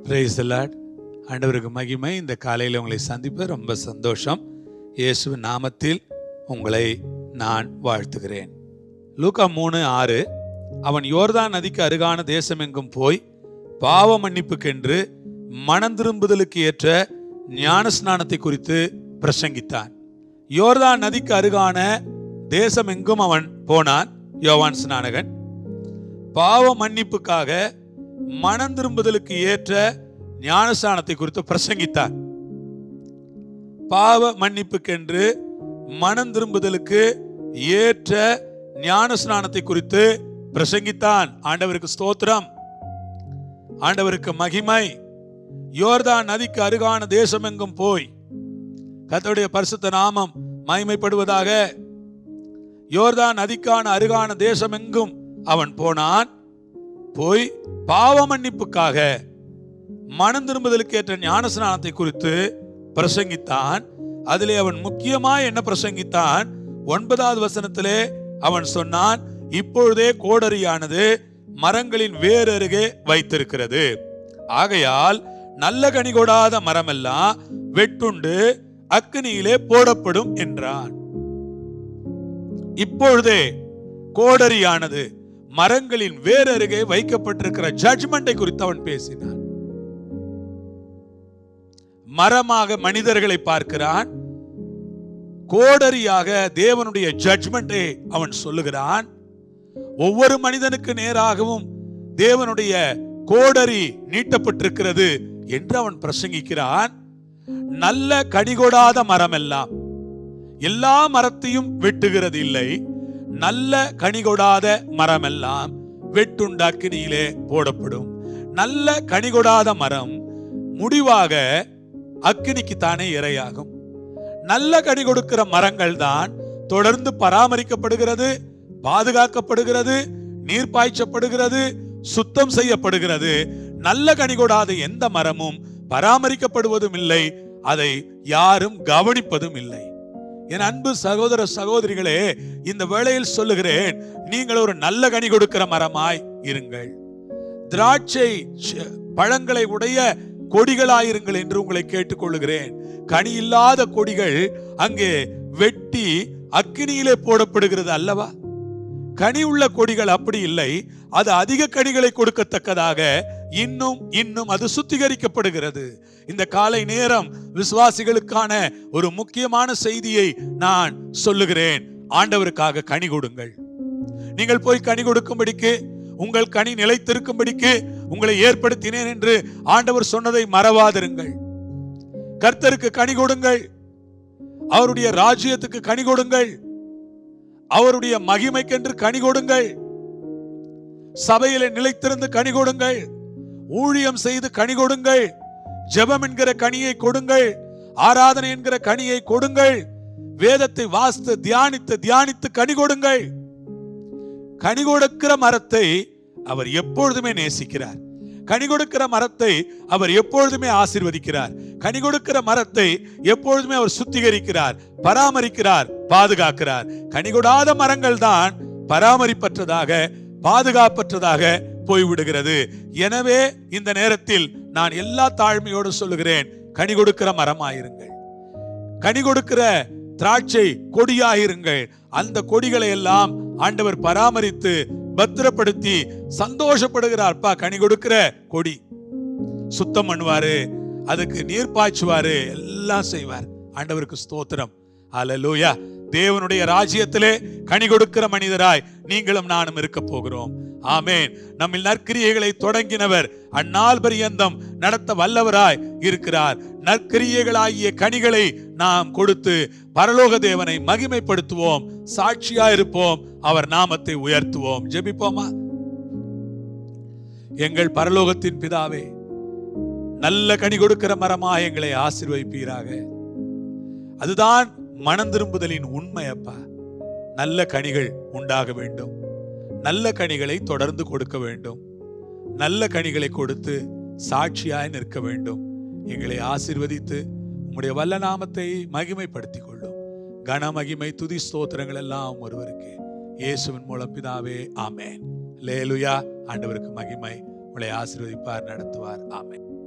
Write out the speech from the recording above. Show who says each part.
Speaker 1: price Lord ஆண்டவருக்கு மகிமை இந்த காலையில் உங்களை சந்திப்பது ரொம்ப சந்தோஷம் இயேசுவின் நாமத்தில் உங்களை நான் வாழ்த்துகிறேன் லூக்கா மூணு ஆறு அவன் யோர்தான் நதிக்கு அருகான தேசம் எங்கும் போய் பாவ மன்னிப்புக்கென்று மனம் திரும்புதலுக்கு ஏற்ற ஞான ஸ்நானத்தை குறித்து பிரசங்கித்தான் யோர்தான் நதிக்கு அருகான தேசம் எங்கும் அவன் போனான் யோவான் ஸ்நானகன் பாவ மன்னிப்புக்காக மனம் திரும்புதலுக்கு ஏற்ற ஞானஸ்தானத்தை குறித்து பிரசங்கித்தார் பாவ மன்னிப்புக்கென்று மனம் திரும்புதலுக்கு ஏற்ற ஞானஸ்நானத்தை குறித்து பிரசங்கித்தான் ஆண்டவருக்கு ஸ்தோத்திரம் ஆண்டவருக்கு மகிமை யோர்தான் நதிக்கு அருகான தேசமெங்கும் போய் கர்த்தருடைய பரிசுத்த நாமம் மகிமைப்படுவதாக யோர்தான் நதிக்கான அருகான தேசமெங்கும் அவன் போனான் போய் பாவ மன்னிப்புக்காக மனம் திரும்புதலுக்கு ஏற்ற ஞானஸ்நானத்தை குறித்து பிரசங்கித்தான் அதிலே அவன் முக்கியமாய் என்ன பிரசங்கித்தான் ஒன்பதாவது வசனத்திலே அவன் சொன்னான் இப்பொழுதே கோடரியானது மரங்களின் வேர் அருகே வைத்திருக்கிறது ஆகையால் நல்ல கனி கொடாத மரமெல்லாம் வெட்டுண்டு அக்னியிலே போடப்படும் என்றான் இப்பொழுதே கோடரியானது மரங்களின் வேர் அருகே வைக்கப்பட்டிருக்கிற ஜட்ஜ்மெண்டை குறித்து அவன் பேசினான் மரமாக மனிதர்களை பார்க்கிறான் கோடரியாக தேவனுடைய ஜட்ஜ்மெண்டை அவன் சொல்லுகிறான் ஒவ்வொரு மனிதனுக்கு நேராகவும் தேவனுடைய கோடரி நீட்டப்பட்டிருக்கிறது என்று அவன் பிரசங்கிக்கிறான் நல்ல கனிகொடாத மரம் எல்லாம் எல்லா மரத்தையும் வெட்டுகிறது இல்லை நல்ல கனிகொடாத மரமெல்லாம் வெட்டுண்ட அக்கினியிலே போடப்படும் நல்ல கனிகொடாத மரம் முடிவாக அக்கினிக்கு தானே இரையாகும் நல்ல கனி கொடுக்கிற மரங்கள் தான் தொடர்ந்து பராமரிக்கப்படுகிறது பாதுகாக்கப்படுகிறது நீர் பாய்ச்சப்படுகிறது சுத்தம் செய்யப்படுகிறது நல்ல கனி கொடாத எந்த மரமும் பராமரிக்கப்படுவதும் இல்லை அதை யாரும் கவனிப்பதும் இல்லை என் அன்பு சகோதர சகோதரிகளே இந்த வேளையில் சொல்லுகிறேன் நீங்கள் ஒரு நல்ல கனி கொடுக்கிற மரமாய் இருங்கள் திராட்சை ச்ச- பழங்களை உடைய கொடிகளாயிருங்கள் என்று உங்களை கேட்டுக்கொள்ளுகிறேன் கனி இல்லாத கொடிகள் அங்கே வெட்டி அக்கினியிலே போடப்படுகிறது அல்லவா கனி உள்ள கொடிகள் அப்படி இல்லை அது அதிக கனிகளை கொடுக்கத்தக்கதாக இன்னும் இன்னும் அது சுத்திகரிக்கப்படுகிறது இந்த காலை நேரம் விசுவாசிகளுக்கான ஒரு முக்கியமான செய்தியை நான் சொல்லுகிறேன் ஆண்டவருக்காக கனி கொடுங்கள் நீங்கள் போய் கனி கொடுக்கும்படிக்கு உங்கள் கனி நிலைத்திருக்கும்படிக்கு உங்களை ஏற்படுத்தினேன் என்று ஆண்டவர் சொன்னதை மறவாதிருங்கள் கர்த்தருக்கு கனி கொடுங்கள் அவருடைய ராஜ்யத்துக்கு கனி கொடுங்கள் அவருடைய மகிமைக்கென்று கனி கொடுங்கள் சபையிலே நிலைத்திருந்து கனி கொடுங்கள் ஊழியம் செய்து கனி கொடுங்கள் ஜெபம் என்கிற கனியை கொடுங்கள் ஆராதனை என்கிற கனியை கொடுங்கள் வேதத்தை வாசித்து தியானித்து தியானித்து கனி கொடுங்கள் கனி கொடுக்கிற மரத்தை அவர் எப்பொழுதுமே நேசிக்கிறார் கனி கொடுக்கிற மரத்தை அவர் எப்பொழுதுமே ஆசீர்வதிக்கிறார் கனி கொடுக்கிற மரத்தை எப்பொழுதுமே அவர் சுத்திகரிக்கிறார் பராமரிக்கிறார் பாதுகாக்கிறார் கனி கொடாத மரங்கள் தான் பராமரிப்பற்றதாக பாதுகாப்பற்றதாக போய்விடுகிறது எனவே இந்த நேரத்தில் நான் எல்லா தாழ்மையோடு சொல்லுகிறேன் கனி கொடுக்கிற மரமாயிருங்கள் கனி கொடுக்கிற திராட்சை கொடியாயிருங்கள் அந்த கொடிகளை எல்லாம் ஆண்டவர் பராமரித்து பத்திரப்படுத்தி சந்தோஷப்படுகிறார் அப்பா கனி கொடுக்கிற கொடி சுத்தம் பண்ணுவாரு அதுக்கு நீர் பாய்ச்சுவாரு எல்லாம் செய்வார் ஆண்டவருக்கு ஸ்தோத்திரம் அல்லேலூயா தேவனுடைய ராஜ்யத்திலே கனி கொடுக்கிற மனிதராய் நீங்களும் நானும் இருக்க போகிறோம் ஆமேன் நம்மில் நற்கிரியைகளை தொடங்கினவர் அந்நாள் பரியந்தம் நடத்த வல்லவராய் இருக்கிறார் நற்கிரியைகளாகிய கனிகளை நாம் கொடுத்து பரலோக தேவனை மகிமைப்படுத்துவோம் சாட்சியா இருப்போம் அவர் நாமத்தை உயர்த்துவோம் ஜெபிப்போமா எங்கள் பரலோகத்தின் பிதாவே நல்ல கனி கொடுக்கிற மரமாக எங்களை ஆசீர்வதிப்பீராக அதுதான் மனம் திரும்புதலின் உண்மை அப்பா நல்ல கனிகள் உண்டாக வேண்டும் நல்ல கனிகளை தொடர்ந்து கொடுக்க வேண்டும் நல்ல கனிகளை கொடுத்து சாட்சியாய் நிற்க வேண்டும் எங்களை ஆசீர்வதித்து உம்முடைய வல்ல நாமத்தை மகிமைப்படுத்திக் கொள்ளும் கன மகிமை துதி ஸ்தோத்திரங்கள் எல்லாம் ஒருவருக்கு இயேசுவின் மூலம் பிதாவே ஆமென் லேலுயா ஆண்டவருக்கு மகிமை உங்களை ஆசீர்வதிப்பார் நடத்துவார் ஆமென்